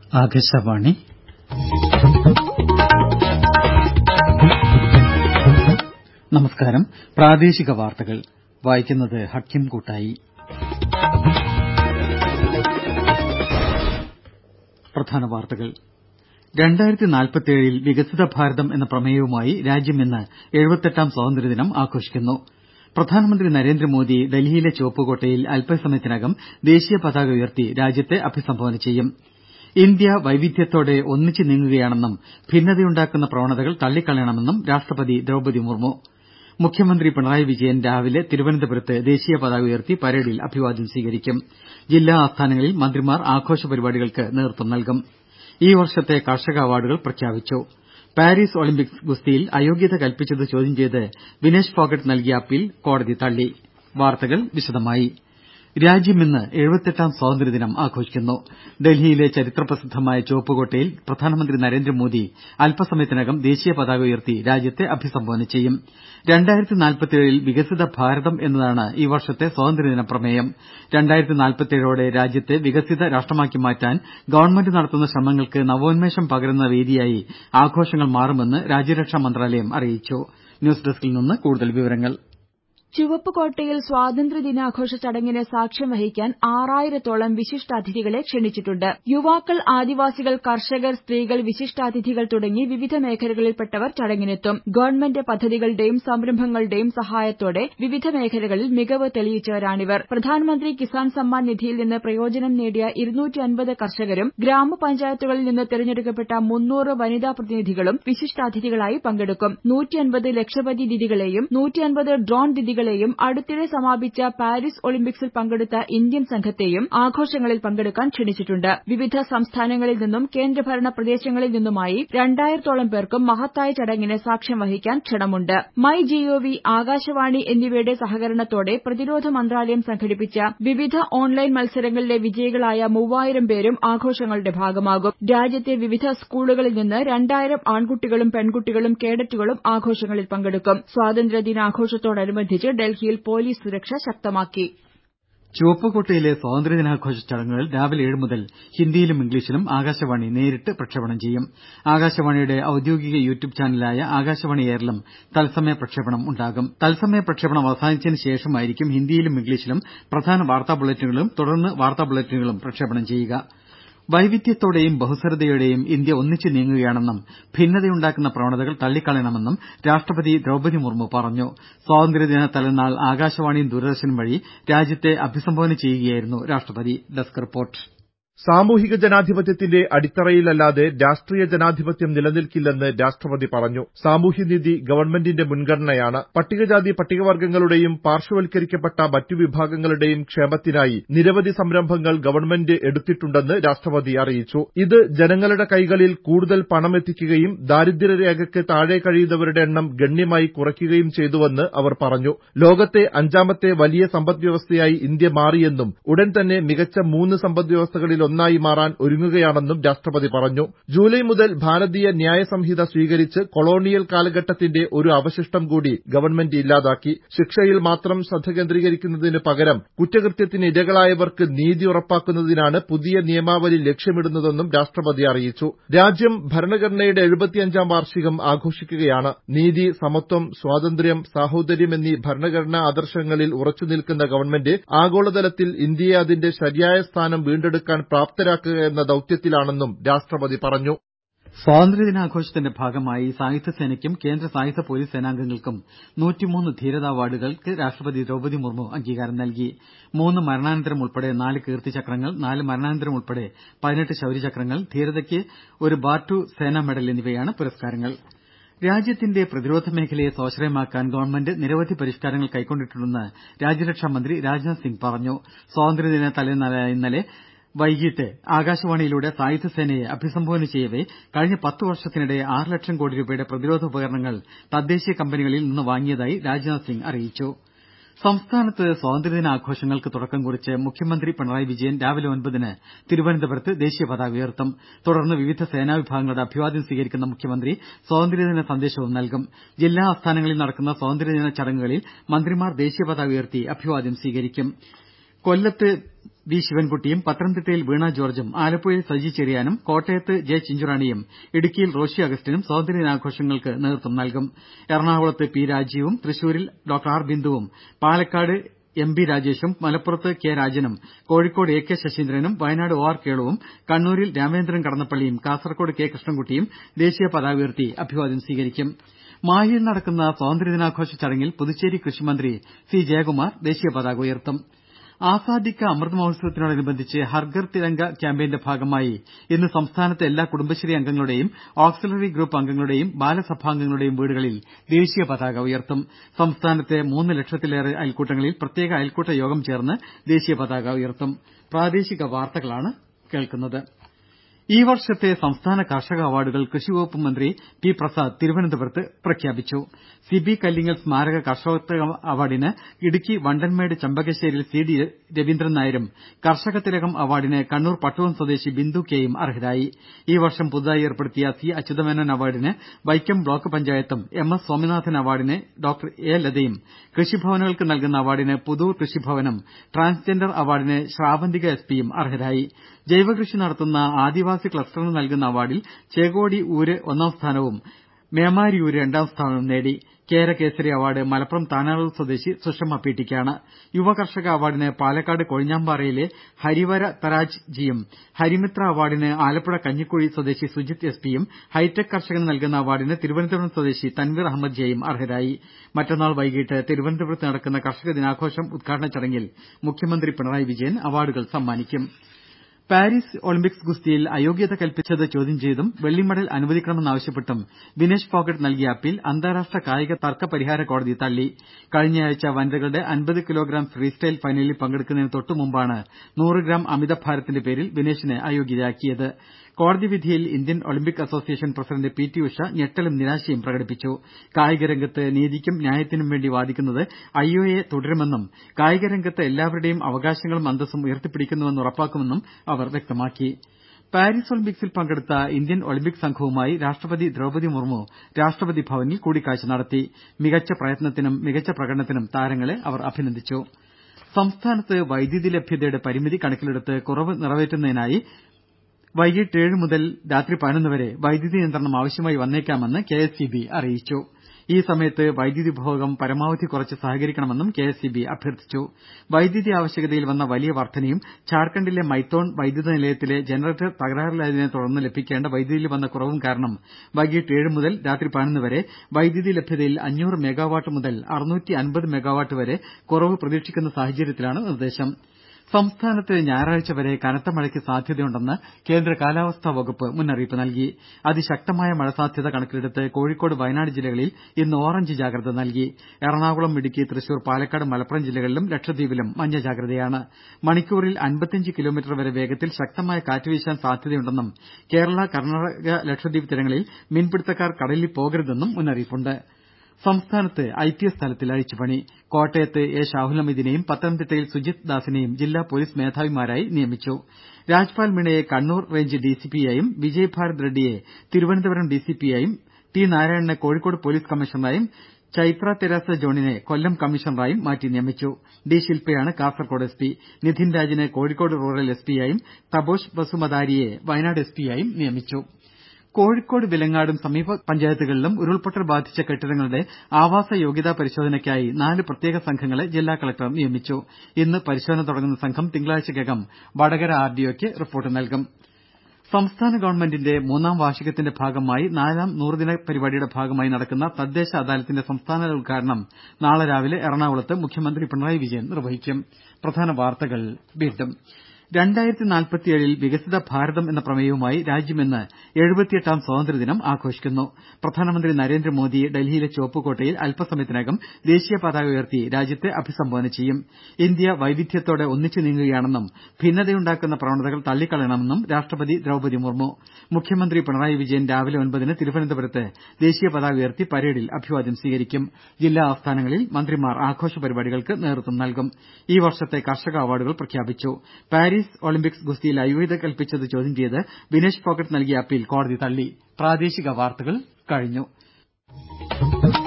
ആകാശവാണി നമസ്കാരം പ്രാദേശിക വാർത്തകൾ വായിക്കുന്നത് ഹക്കീം കൂട്ടായി പ്രധാന വാർത്തകൾ രണ്ടായിരത്തി നാൽപ്പത്തിയേഴിൽ വികസിത ഭാരതം എന്ന പ്രമേയവുമായി രാജ്യം ഇന്ന് എഴുപത്തെട്ടാം സ്വാതന്ത്ര്യദിനം ആഘോഷിക്കുന്നു പ്രധാനമന്ത്രി നരേന്ദ്രമോദി ഡൽഹിയിലെ ചുവപ്പുകോട്ടയിൽ അൽപസമയത്തിനകം ദേശീയ പതാക ഉയർത്തി രാജ്യത്തെ അഭിസംബോധന ചെയ്യും ഇന്ത്യ വൈവിധ്യത്തോടെ ഒന്നിച്ച് നീങ്ങുകയാണെന്നും ഭിന്നതയുണ്ടാക്കുന്ന പ്രവണതകൾ തള്ളിക്കളയണമെന്നും രാഷ്ട്രപതി ദ്രൌപദി മുർമു മുഖ്യമന്ത്രി പിണറായി വിജയൻ രാവിലെ തിരുവനന്തപുരത്ത് ദേശീയ പതാക ഉയർത്തി പരേഡിൽ അഭിവാദ്യം സ്വീകരിക്കും ജില്ലാ ആസ്ഥാനങ്ങളിൽ മന്ത്രിമാർ ആഘോഷ പരിപാടികൾക്ക് നേതൃത്വം നൽകും ഈ വർഷത്തെ കർഷക അവാർഡുകൾ പ്രഖ്യാപിച്ചു പാരീസ് ഒളിമ്പിക്സ് ഗുസ്തിയിൽ അയോഗ്യത കൽപ്പിച്ചത് ചോദ്യം ചെയ്ത് വിനേഷ് ഫോഗട്ട് നൽകിയ അപ്പീൽ കോടതി തള്ളി വാർത്തകൾ വിശദമായി രാജ്യം ഇന്ന് എഴുപത്തെട്ടാം സ്വാതന്ത്ര്യദിനം ആഘോഷിക്കുന്നു ഡൽഹിയിലെ ചരിത്രപ്രസിദ്ധമായ ചുവപ്പുകോട്ടയിൽ പ്രധാനമന്ത്രി നരേന്ദ്രമോദി അൽപസമയത്തിനകം ദേശീയ പതാക ഉയർത്തി രാജ്യത്തെ അഭിസംബോധന ചെയ്യും രണ്ടായിരത്തി നാൽപ്പത്തിയേഴിൽ വികസിത ഭാരതം എന്നതാണ് ഈ വർഷത്തെ സ്വാതന്ത്ര്യദിന പ്രമേയം രണ്ടായിരത്തി നാൽപ്പത്തിയേഴോടെ രാജ്യത്തെ വികസിത രാഷ്ട്രമാക്കി മാറ്റാൻ ഗവൺമെന്റ് നടത്തുന്ന ശ്രമങ്ങൾക്ക് നവോന്മേഷം പകരുന്ന വേദിയായി ആഘോഷങ്ങൾ മാറുമെന്ന് രാജ്യരക്ഷാ മന്ത്രാലയം അറിയിച്ചു ന്യൂസ് ഡെസ്കിൽ നിന്ന് കൂടുതൽ വിവരങ്ങൾ ചുവപ്പുകോട്ടയിൽ സ്വാതന്ത്ര്യദിനാഘോഷ ചടങ്ങിന് സാക്ഷ്യം വഹിക്കാൻ ആറായിരത്തോളം വിശിഷ്ടാതിഥികളെ ക്ഷണിച്ചിട്ടുണ്ട് യുവാക്കൾ ആദിവാസികൾ കർഷകർ സ്ത്രീകൾ വിശിഷ്ടാതിഥികൾ തുടങ്ങി വിവിധ മേഖലകളിൽപ്പെട്ടവർ ചടങ്ങിനെത്തും ഗവൺമെന്റ് പദ്ധതികളുടെയും സംരംഭങ്ങളുടെയും സഹായത്തോടെ വിവിധ മേഖലകളിൽ മികവ് തെളിയിച്ചവരാണിവർ പ്രധാനമന്ത്രി കിസാൻ സമ്മാൻ നിധിയിൽ നിന്ന് പ്രയോജനം നേടിയ ഇരുന്നൂറ്റൻപത് കർഷകരും ഗ്രാമപഞ്ചായത്തുകളിൽ നിന്ന് തെരഞ്ഞെടുക്കപ്പെട്ട മുന്നൂറ് വനിതാ പ്രതിനിധികളും വിശിഷ്ടാതിഥികളായി പങ്കെടുക്കും നൂറ്റിയൻപത് ലക്ഷപതി ദിദികളെയും നൂറ്റിയൻപത് ഡ്രോൺ ദിദികളെയും അടുത്തിടെ സമാപിച്ച പാരീസ് ഒളിമ്പിക്സിൽ പങ്കെടുത്ത ഇന്ത്യൻ സംഘത്തെയും ആഘോഷങ്ങളിൽ പങ്കെടുക്കാൻ ക്ഷണിച്ചിട്ടുണ്ട് വിവിധ സംസ്ഥാനങ്ങളിൽ നിന്നും കേന്ദ്രഭരണ പ്രദേശങ്ങളിൽ നിന്നുമായി രണ്ടായിരത്തോളം പേർക്കും മഹത്തായ ചടങ്ങിന് സാക്ഷ്യം വഹിക്കാൻ ക്ഷണമുണ്ട് മൈ ജിഒവി ആകാശവാണി എന്നിവയുടെ സഹകരണത്തോടെ പ്രതിരോധ മന്ത്രാലയം സംഘടിപ്പിച്ച വിവിധ ഓൺലൈൻ മത്സരങ്ങളിലെ വിജയികളായ മൂവായിരം പേരും ആഘോഷങ്ങളുടെ ഭാഗമാകും രാജ്യത്തെ വിവിധ സ്കൂളുകളിൽ നിന്ന് രണ്ടായിരം ആൺകുട്ടികളും പെൺകുട്ടികളും കേഡറ്റുകളും ആഘോഷങ്ങളിൽ പങ്കെടുക്കും സ്വാതന്ത്ര്യദിനാഘോഷത്തോടനുബന്ധിച്ച് ഡൽഹിയിൽ പോലീസ് സുരക്ഷ ശക്തമാക്കി ചുവപ്പുകോട്ടയിലെ സ്വാതന്ത്ര്യദിനാഘോഷ ചടങ്ങുകൾ രാവിലെ ഏഴ് മുതൽ ഹിന്ദിയിലും ഇംഗ്ലീഷിലും ആകാശവാണി നേരിട്ട് പ്രക്ഷേപണം ചെയ്യും ആകാശവാണിയുടെ ഔദ്യോഗിക യൂട്യൂബ് ചാനലായ ആകാശവാണി എയറിലും തത്സമയ പ്രക്ഷേപണം ഉണ്ടാകും തത്സമയ പ്രക്ഷേപണം അവസാനിച്ചതിന് ശേഷമായിരിക്കും ഹിന്ദിയിലും ഇംഗ്ലീഷിലും പ്രധാന വാർത്താ ബുള്ളറ്റിനുകളും തുടർന്ന് വാർത്താ ബുള്ളറ്റിനുകളും പ്രക്ഷേപണം ചെയ്യുക വൈവിധ്യത്തോടെയും ബഹുസ്വരതയോടെയും ഇന്ത്യ ഒന്നിച്ചു നീങ്ങുകയാണെന്നും ഭിന്നതയുണ്ടാക്കുന്ന പ്രവണതകൾ തള്ളിക്കളയണമെന്നും രാഷ്ട്രപതി ദ്രൌപദി മുർമു പറഞ്ഞു സ്വാതന്ത്ര്യദിന തലേന്നാൾ ആകാശവാണിയും ദൂരദർശനും വഴി രാജ്യത്തെ അഭിസംബോധന ചെയ്യുകയായിരുന്നു രാഷ്ട്രപതി ഡെസ്ക് റിപ്പോർട്ട് സാമൂഹിക ജനാധിപത്യത്തിന്റെ അടിത്തറയിലല്ലാതെ രാഷ്ട്രീയ ജനാധിപത്യം നിലനിൽക്കില്ലെന്ന് രാഷ്ട്രപതി പറഞ്ഞു സാമൂഹ്യനീതി ഗവൺമെന്റിന്റെ മുൻഗണനയാണ് പട്ടികജാതി പട്ടികവർഗ്ഗങ്ങളുടെയും പാർശ്വവൽക്കരിക്കപ്പെട്ട മറ്റു വിഭാഗങ്ങളുടെയും ക്ഷേമത്തിനായി നിരവധി സംരംഭങ്ങൾ ഗവൺമെന്റ് എടുത്തിട്ടുണ്ടെന്ന് രാഷ്ട്രപതി അറിയിച്ചു ഇത് ജനങ്ങളുടെ കൈകളിൽ കൂടുതൽ പണമെത്തിക്കുകയും ദാരിദ്ര്യരേഖയ്ക്ക് താഴെ കഴിയുന്നവരുടെ എണ്ണം ഗണ്യമായി കുറയ്ക്കുകയും ചെയ്തുവെന്ന് അവർ പറഞ്ഞു ലോകത്തെ അഞ്ചാമത്തെ വലിയ സമ്പദ്വ്യവസ്ഥയായി ഇന്ത്യ മാറിയെന്നും ഉടൻ തന്നെ മികച്ച മൂന്ന് സമ്പദ്വ്യവസ്ഥകളിൽ ഒന്നായി മാറാൻ ഒരുങ്ങുകയാണെന്നും രാഷ്ട്രപതി പറഞ്ഞു ജൂലൈ മുതൽ ഭാരതീയ ന്യായ സംഹിത സ്വീകരിച്ച് കൊളോണിയൽ കാലഘട്ടത്തിന്റെ ഒരു അവശിഷ്ടം കൂടി ഗവൺമെന്റ് ഇല്ലാതാക്കി ശിക്ഷയിൽ മാത്രം ശ്രദ്ധ കേന്ദ്രീകരിക്കുന്നതിന് പകരം കുറ്റകൃത്യത്തിന് ഇരകളായവർക്ക് നീതി ഉറപ്പാക്കുന്നതിനാണ് പുതിയ നിയമാവലി ലക്ഷ്യമിടുന്നതെന്നും രാഷ്ട്രപതി അറിയിച്ചു രാജ്യം ഭരണഘടനയുടെ എഴുപത്തിയഞ്ചാം വാർഷികം ആഘോഷിക്കുകയാണ് നീതി സമത്വം സ്വാതന്ത്ര്യം സാഹോദര്യം എന്നീ ഭരണഘടനാ ആദർശങ്ങളിൽ ഉറച്ചുനിൽക്കുന്ന ഗവൺമെന്റ് ആഗോളതലത്തിൽ ഇന്ത്യയെ അതിന്റെ ശരിയായ സ്ഥാനം വീണ്ടെടുക്കാൻ പ്രാപ്തരാക്കുക എന്ന ദൌത്യത്തിലാണെന്നും രാഷ്ട്രപതി പറഞ്ഞു സ്വാതന്ത്ര്യദിനാഘോഷത്തിന്റെ ഭാഗമായി സായുധസേനയ്ക്കും കേന്ദ്ര സായുധ പോലീസ് സേനാംഗങ്ങൾക്കും നൂറ്റിമൂന്ന് ധീരതാ അവാർഡുകൾക്ക് രാഷ്ട്രപതി ദ്രൌപദി മുർമു അംഗീകാരം നൽകി മൂന്ന് മരണാനന്തരം ഉൾപ്പെടെ നാല് കീർത്തിചക്രങ്ങൾ നാല് മരണാനന്തരം ഉൾപ്പെടെ പതിനെട്ട് ശൌര്യചക്രങ്ങൾ ധീരതയ്ക്ക് ഒരു ബാർ ടു സേനാ മെഡൽ എന്നിവയാണ് പുരസ്കാരങ്ങൾ രാജ്യത്തിന്റെ പ്രതിരോധ മേഖലയെ സ്വാശ്രയമാക്കാൻ ഗവൺമെന്റ് നിരവധി പരിഷ്കാരങ്ങൾ കൈക്കൊണ്ടിട്ടുണ്ടെന്ന് രാജ്യരക്ഷാ മന്ത്രി രാജ്നാഥ് സിംഗ് പറഞ്ഞു സ്വാതന്ത്ര്യദിന തലേന്നായ ഇന്നലെ വൈകിട്ട് ആകാശവാണിയിലൂടെ സായുധസേനയെ അഭിസംബോധന ചെയ്യവെ കഴിഞ്ഞ പത്ത് വർഷത്തിനിടെ ആറ് ലക്ഷം കോടി രൂപയുടെ പ്രതിരോധ ഉപകരണങ്ങൾ തദ്ദേശീയ കമ്പനികളിൽ നിന്ന് വാങ്ങിയതായി രാജ്നാഥ് സിംഗ് അറിയിച്ചു സംസ്ഥാനത്ത് സ്വാതന്ത്ര്യദിനാഘോഷങ്ങൾക്ക് തുടക്കം കുറിച്ച് മുഖ്യമന്ത്രി പിണറായി വിജയൻ രാവിലെ ഒൻപതിന് തിരുവനന്തപുരത്ത് ദേശീയ പതാക ഉയർത്തും തുടർന്ന് വിവിധ സേനാവിഭാഗങ്ങളുടെ അഭിവാദ്യം സ്വീകരിക്കുന്ന മുഖ്യമന്ത്രി സ്വാതന്ത്ര്യദിന സന്ദേശവും നൽകും ജില്ലാ ആസ്ഥാനങ്ങളിൽ നടക്കുന്ന സ്വാതന്ത്ര്യദിന ചടങ്ങുകളിൽ മന്ത്രിമാർ ദേശീയ പതാക ഉയർത്തി അഭിവാദ്യം സ്വീകരിക്കും കൊല്ലത്ത് വി ശിവൻകുട്ടിയും പത്തനംതിട്ടയിൽ വീണ ജോർജും ആലപ്പുഴയിൽ സജി ചെറിയാനും കോട്ടയത്ത് ജെ ചിഞ്ചുറാണിയും ഇടുക്കിയിൽ റോഷി അഗസ്റ്റിനും സ്വാതന്ത്ര്യദിനാഘോഷങ്ങൾക്ക് നേതൃത്വം നൽകും എറണാകുളത്ത് പി രാജീവും തൃശൂരിൽ ഡോക്ടർ ആർ ബിന്ദുവും പാലക്കാട് എം ബി രാജേഷും മലപ്പുറത്ത് കെ രാജനും കോഴിക്കോട് എ കെ ശശീന്ദ്രനും വയനാട് ഒ ആർ കേളുവും കണ്ണൂരിൽ രാമേന്ദ്രൻ കടന്നപ്പള്ളിയും കാസർകോട് കെ കൃഷ്ണൻകുട്ടിയും ദേശീയ പതാക ഉയർത്തി അഭിവാദ്യം സ്വീകരിക്കും മാഹിയിൽ നടക്കുന്ന സ്വാതന്ത്ര്യദിനാഘോഷ ചടങ്ങിൽ പുതുച്ചേരി കൃഷിമന്ത്രി സി ജയകുമാർ ദേശീയ പതാക ഉയർത്തും ആസാദി കാ അമൃത് മഹോത്സവത്തോടനുബന്ധിച്ച് ഹർഘർ തിരംഗ ക്യാമ്പയിന്റെ ഭാഗമായി ഇന്ന് സംസ്ഥാനത്തെ എല്ലാ കുടുംബശ്രീ അംഗങ്ങളുടെയും ഓക്സിലറി ഗ്രൂപ്പ് അംഗങ്ങളുടെയും ബാലസഭാംഗങ്ങളുടെയും വീടുകളിൽ ദേശീയ പതാക ഉയർത്തും സംസ്ഥാനത്തെ മൂന്ന് ലക്ഷത്തിലേറെ അയൽക്കൂട്ടങ്ങളിൽ പ്രത്യേക അയൽക്കൂട്ട യോഗം ചേർന്ന് ദേശീയ പതാക ഉയർത്തും ഈ വർഷത്തെ സംസ്ഥാന കർഷക അവാർഡുകൾ കൃഷിവകുപ്പ് മന്ത്രി പി പ്രസാദ് തിരുവനന്തപുരത്ത് പ്രഖ്യാപിച്ചു സിബി കല്ലിങ്ങൽ സ്മാരക കർഷകോത്തര അവാർഡിന് ഇടുക്കി വണ്ടൻമേട് ചെമ്പകശ്ശേരിയിൽ സി ഡി രവീന്ദ്രൻ നായരും കർഷക തിലകം അവാർഡിന് കണ്ണൂർ പട്ടുവം സ്വദേശി ബിന്ദു കെയും അർഹരായി ഈ വർഷം പുതുതായി ഏർപ്പെടുത്തിയ സി അച്യുതമേനോൻ അവാർഡിന് വൈക്കം ബ്ലോക്ക് പഞ്ചായത്തും എം എസ് സ്വാമിനാഥൻ അവാർഡിന് ഡോക്ടർ എ ലതയും കൃഷിഭവനുകൾക്ക് നൽകുന്ന അവാർഡിന് പുതൂർ കൃഷിഭവനും ട്രാൻസ്ജെൻഡർ അവാർഡിന് ശ്രാവന്തിക എസ് പിയും അർഹരായി ജൈവകൃഷി നടത്തുന്ന ആദിവാസി ക്ലസ്റ്ററിന് നൽകുന്ന അവാർഡിൽ ചേകോടി ഊര് ഒന്നാം സ്ഥാനവും മേമാരിയൂര് രണ്ടാം സ്ഥാനവും നേടി കേരകേസരി അവാർഡ് മലപ്പുറം താനാളൂർ സ്വദേശി സുഷമ പി ടിക്കാണ് യുവ കർഷക അവാർഡിന് പാലക്കാട് കൊഴിഞ്ഞാമ്പാറയിലെ ഹരിവര തരാജ് ജിയും ഹരിമിത്ര അവാർഡിന് ആലപ്പുഴ കഞ്ഞിക്കുഴി സ്വദേശി സുജിത് എസ് പിയും ഹൈടെക് കർഷകന് നൽകുന്ന അവാർഡിന് തിരുവനന്തപുരം സ്വദേശി തൻവീർ അഹമ്മദ് ജെയും അർഹരായി മറ്റന്നാൾ വൈകിട്ട് തിരുവനന്തപുരത്ത് നടക്കുന്ന കർഷക ദിനാഘോഷം ഉദ്ഘാടന ചടങ്ങിൽ മുഖ്യമന്ത്രി പിണറായി വിജയൻ അവാർഡുകൾ സമ്മാനിക്കും പാരീസ് ഒളിമ്പിക്സ് ഗുസ്തിയിൽ അയോഗ്യത കൽപ്പിച്ചത് ചോദ്യം ചെയ്തും വെള്ളി മെഡൽ അനുവദിക്കണമെന്നാവശ്യപ്പെട്ടും വിനേഷ് ഫോഗട്ട് നൽകിയ അപ്പീൽ അന്താരാഷ്ട്ര കായിക തർക്ക പരിഹാര കോടതി തള്ളി കഴിഞ്ഞയാഴ്ച വനിതകളുടെ അൻപത് കിലോഗ്രാം ഫ്രീസ്റ്റൈൽ ഫൈനലിൽ പങ്കെടുക്കുന്നതിന് തൊട്ടുമുമ്പാണ് നൂറ് ഗ്രാം അമിതഭാരത്തിന്റെ പേരിൽ വിനേഷിനെ അയോഗ്യയാക്കിയത് കോടതി വിധിയിൽ Indian Olympic Association president P T Usha ഞെട്ടലും നിരാശയും പ്രകടിപ്പിച്ചു കായികരംഗത്ത് നീതിക്കും ന്യായത്തിനും വേണ്ടി വാദിക്കുന്നത് ഐ ഒ എ തുടരുമെന്നും കായികരംഗത്ത് എല്ലാവരുടെയും അവകാശങ്ങളും അന്തസ്സും ഉയർത്തിപ്പിടിക്കുന്നുവെന്ന് ഉറപ്പാക്കുമെന്നും അവർ വ്യക്തമാക്കി പാരീസ് ഒളിമ്പിക്സിൽ പങ്കെടുത്ത ഇന്ത്യൻ ഒളിമ്പിക് സംഘവുമായി രാഷ്ട്രപതി ദ്രൌപദി മുർമു രാഷ്ട്രപതി ഭവനിൽ കൂടിക്കാഴ്ച നടത്തി മികച്ച പ്രയത്നത്തിനും മികച്ച പ്രകടനത്തിനും താരങ്ങളെ അവർ അഭിനന്ദിച്ചു സംസ്ഥാനത്ത് വൈദ്യുതി ലഭ്യതയുടെ പരിമിതി കണക്കിലെടുത്ത് കുറവ് നിറവേറ്റുന്നതിനായി വൈകിട്ട് ഏഴ് മുതൽ രാത്രി പതിനൊന്ന് വരെ വൈദ്യുതി നിയന്ത്രണം ആവശ്യമായി വന്നേക്കാമെന്ന് കെ എസ് ഇ ബി അറിയിച്ചു ഈ സമയത്ത് വൈദ്യുതി ഉപഭോഗം പരമാവധി കുറച്ച് സഹകരിക്കണമെന്നും കെ എസ് ഇ ബി അഭ്യർത്ഥിച്ചു വൈദ്യുതി ആവശ്യകതയിൽ വന്ന വലിയ വർധനയും ഝാർഖണ്ഡിലെ മൈത്തോൺ വൈദ്യുത നിലയത്തിലെ ജനറേറ്റർ തകരാറിലായതിനെ തുടർന്ന് ലഭിക്കേണ്ട വൈദ്യുതിയിൽ വന്ന കുറവും കാരണം വൈകിട്ട് ഏഴ് മുതൽ രാത്രി പതിനൊന്ന് വരെ വൈദ്യുതി ലഭ്യതയിൽ അഞ്ഞൂറ് മെഗാവാട്ട് മുതൽ അറുനൂറ്റി അൻപത് മെഗാവാട്ട് വരെ കുറവ് പ്രതീക്ഷിക്കുന്ന സാഹചര്യത്തിലാണ് നിർദ്ദേശം സംസ്ഥാനത്ത് ഞായറാഴ്ച വരെ കനത്ത മഴയ്ക്ക് സാധ്യതയുണ്ടെന്ന് കേന്ദ്ര കാലാവസ്ഥാ വകുപ്പ് മുന്നറിയിപ്പ് നൽകി അതിശക്തമായ മഴ സാധ്യത കണക്കിലെടുത്ത് കോഴിക്കോട് വയനാട് ജില്ലകളിൽ ഇന്ന് ഓറഞ്ച് ജാഗ്രത നൽകി എറണാകുളം ഇടുക്കി തൃശൂർ പാലക്കാട് മലപ്പുറം ജില്ലകളിലും ലക്ഷദ്വീപിലും മഞ്ഞ ജാഗ്രതയാണ് മണിക്കൂറിൽ അൻപത്തിയഞ്ച് കിലോമീറ്റർ വരെ വേഗത്തിൽ ശക്തമായ കാറ്റ് വീശാൻ സാധ്യതയുണ്ടെന്നും കേരള കർണാടക ലക്ഷദ്വീപ് തീരങ്ങളിൽ മീൻപിടുത്തക്കാർ കടലിൽ പോകരുതെന്നും മുന്നറിയിപ്പുണ്ട് സംസ്ഥാനത്ത് ഐ പി എസ് തലത്തിൽ അഴിച്ചുപണി കോട്ടയത്ത് എ ഷാഹുൽ ഹമീദിനെയും പത്തനംതിട്ടയിൽ സുജിത് ദാസിനെയും ജില്ലാ പൊലീസ് മേധാവിമാരായി നിയമിച്ചു രാജ്പാൽ മീണയെ കണ്ണൂർ റേഞ്ച് ഡിസിപിയായും വിജയ് ഭാരത് റെഡ്ഡിയെ തിരുവനന്തപുരം ഡിസിപിയായും ടി നാരായണനെ കോഴിക്കോട് പൊലീസ് കമ്മീഷണറായും ചൈത്ര തെരേസ ജോണിനെ കൊല്ലം കമ്മീഷണറായും മാറ്റി നിയമിച്ചു ഡി ശിൽപയാണ് കാസർകോട് എസ് പി നിധിൻ രാജിനെ കോഴിക്കോട് റൂറൽ എസ് പിയായും തബോഷ് ബസുമതാരിയെ വയനാട് എസ് പിയായും നിയമിച്ചു കോഴിക്കോട് വിലങ്ങാടും സമീപ പഞ്ചായത്തുകളിലും ഉരുൾപൊട്ടൽ ബാധിച്ച കെട്ടിടങ്ങളുടെ ആവാസ യോഗ്യതാ പരിശോധനയ്ക്കായി നാല് പ്രത്യേക സംഘങ്ങളെ ജില്ലാ കലക്ടർ നിയമിച്ചു ഇന്ന് പരിശോധന തുടങ്ങുന്ന സംഘം തിങ്കളാഴ്ചക്കകം വടകര ആർ ഡി ഒക്ക് റിപ്പോർട്ട് നൽകും സംസ്ഥാന ഗവൺമെന്റിന്റെ മൂന്നാം വാർഷികത്തിന്റെ ഭാഗമായി നാലാം നൂറുദിന പരിപാടിയുടെ ഭാഗമായി നടക്കുന്ന തദ്ദേശ അദാലത്തിന്റെ സംസ്ഥാനതല ഉദ്ഘാടനം നാളെ രാവിലെ എറണാകുളത്ത് മുഖ്യമന്ത്രി പിണറായി വിജയൻ നിർവഹിക്കും പ്രധാന വാർത്തകൾ വീണ്ടും രണ്ടായിരത്തി നാൽപ്പത്തിയേഴിൽ വികസിത ഭാരതം എന്ന പ്രമേയവുമായി രാജ്യം ഇന്ന് എഴുപത്തിയെട്ടാം സ്വാതന്ത്ര്യദിനം ആഘോഷിക്കുന്നു പ്രധാനമന്ത്രി നരേന്ദ്രമോദി ഡൽഹിയിലെ ചുവപ്പുകോട്ടയിൽ അല്പസമയത്തിനകം ദേശീയ പതാക ഉയർത്തി രാജ്യത്തെ അഭിസംബോധന ചെയ്യും ഇന്ത്യ വൈവിധ്യത്തോടെ ഒന്നിച്ചു നീങ്ങുകയാണെന്നും ഭിന്നതയുണ്ടാക്കുന്ന പ്രവണതകൾ തള്ളിക്കളയണമെന്നും രാഷ്ട്രപതി ദ്രൌപദി മുർമു മുഖ്യമന്ത്രി പിണറായി വിജയൻ രാവിലെ ഒൻപതിന് തിരുവനന്തപുരത്ത് ദേശീയ പതാക ഉയർത്തി പരേഡിൽ അഭിവാദ്യം സ്വീകരിക്കും ജില്ലാ ആസ്ഥാനങ്ങളിൽ മന്ത്രിമാർ ആഘോഷ പരിപാടികൾക്ക് നേതൃത്വം നൽകും ഈ വർഷത്തെ കർഷക അവാർഡുകൾ പ്രഖ്യാപിച്ചു പാരീസ് ഒളിമ്പിക്സ് ഗുസ്തിയിൽ അയോഗ്യത കൽപ്പിച്ചത് ചോദ്യം ചെയ്ത് വിനേഷ് ഫോഗട്ട് നൽകിയ അപ്പീൽ കോടതി തള്ളി